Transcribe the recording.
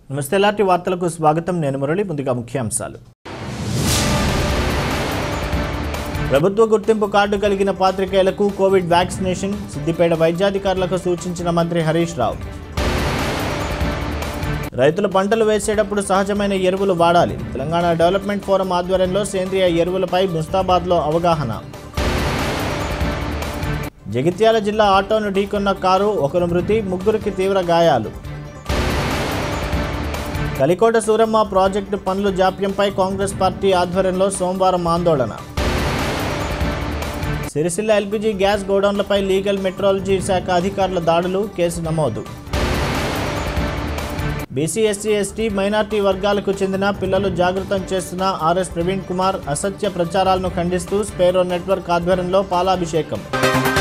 నమస్తే లాంటి వార్తలకు స్వాగతం నేను మురళి ముందుగా ముఖ్యాంశాలు ప్రభుత్వ గుర్తింపు కార్డు కలిగిన పాత్రికేయులకు కోవిడ్ వ్యాక్సినేషన్ సిద్దిపేట వైద్యాధికారులకు సూచించిన మంత్రి హరీష్ రావు రైతులు పంటలు వేసేటప్పుడు సహజమైన ఎరువులు వాడాలి తెలంగాణ డెవలప్మెంట్ ఫోరం ఆధ్వర్యంలో సేంద్రియ ఎరువులపై ముస్తాబాద్లో అవగాహన జగిత్యాల జిల్లా ఆటోను ఢీకొన్న కారు ఒకరు మృతి ముగ్గురికి తీవ్ర గాయాలు కలికోట సూరమ్మ ప్రాజెక్టు పనులు జాప్యంపై కాంగ్రెస్ పార్టీ ఆధ్వర్యంలో సోమవారం ఆందోళన సిరిసిల్ల ఎల్పిజి గ్యాస్ గోడౌన్లపై లీగల్ మెట్రాలజీ శాఖ అధికారుల దాడులు కేసు నమోదు బీసీ ఎస్సీ ఎస్టీ మైనార్టీ వర్గాలకు చెందిన పిల్లలు జాగృతం చేస్తున్న ఆర్ఎస్ ప్రవీణ్ కుమార్ అసత్య ప్రచారాలను ఖండిస్తూ స్పేరో నెట్వర్క్ ఆధ్వర్యంలో పాలాభిషేకం